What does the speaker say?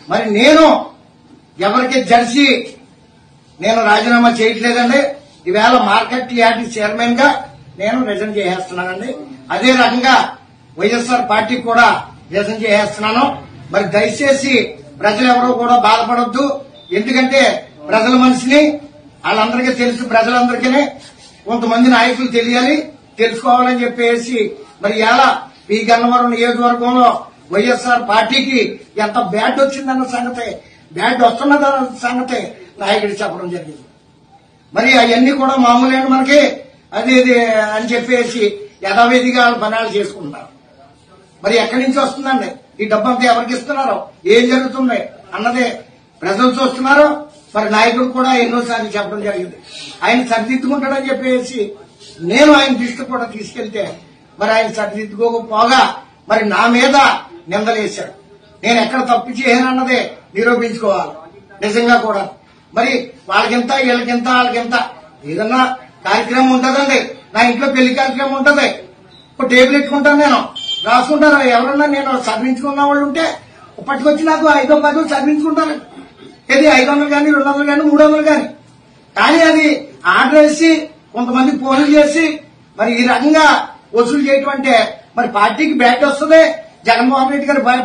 మరి నేను ఎవరికి జెర్సీ నేను రాజీనామా చేయట్లేదండి ఈవేళ మార్కెట్ యార్డ్ చైర్మన్ గా నేను రిజైన్ చేసేస్తున్నానండి అదే రకంగా వైఎస్ఆర్ పార్టీ కూడా రిజైన్ చేసేస్తున్నాను మరి దయచేసి ప్రజలు ఎవరో కూడా బాధపడొద్దు ఎందుకంటే ప్రజల మనిషిని వాళ్ళందరికీ తెలుసు ప్రజలందరికీ కొంతమంది నాయకులు తెలియాలి తెలుసుకోవాలని చెప్పేసి మరి ఇలా పి గన్నవరం నియోజకవర్గంలో వైఎస్ఆర్ పార్టీకి ఎంత బ్యాడ్ వచ్చిందన్న సంగతి బ్యాడ్ వస్తున్నదన్న సంగతి నాయకుడు చెప్పడం జరిగింది మరి అవన్నీ కూడా మామూలేండి మనకి అది ఇది అని చెప్పేసి యథావిధిగా వాళ్ళ పనాలు చేసుకుంటున్నారు మరి ఎక్కడి నుంచి వస్తుందండి ఈ డబ్బు అంతా ఎవరికి ఇస్తున్నారు ఏం జరుగుతుంది అన్నదే ప్రజలు చూస్తున్నారు మరి నాయకుడు కూడా ఎన్నోసార్లు చెప్పడం జరిగింది ఆయన సరిదిద్దుకుంటాడని చెప్పేసి నేను ఆయన దృష్టి కూడా తీసుకెళ్తే మరి ఆయన సరిదిద్దుకోకపోగా మరి నా మీద నిందలేశాడు నేను ఎక్కడ తప్పు చేయనన్నదే నిరూపించుకోవాలి నిజంగా కూడా మరి వాళ్ళకింత వీళ్ళకింత వాళ్ళకింత ఏదన్నా కార్యక్రమం ఉంటదండి నా ఇంట్లో పెళ్లి కార్యక్రమం ఉంటది ఒక టేబుల్ ఎట్టుకుంటాను నేను రాసుకుంటాను ఎవరన్నా నేను సర్వించుకున్న వాళ్ళు ఉంటే పట్టుకొచ్చి నాకు ఐదో పదో సర్వించుకుంటాను ఇది ఐదు వందలు కానీ రెండు వందలు కానీ మూడు వందలు కానీ కానీ అది ఆర్డర్ వేసి కొంతమంది ఫోన్లు చేసి మరి ఈ రకంగా వసూలు చేయటం అంటే మరి పార్టీకి బ్యాట్ వస్తుంది జగన్మోహన్ రెడ్డి గారి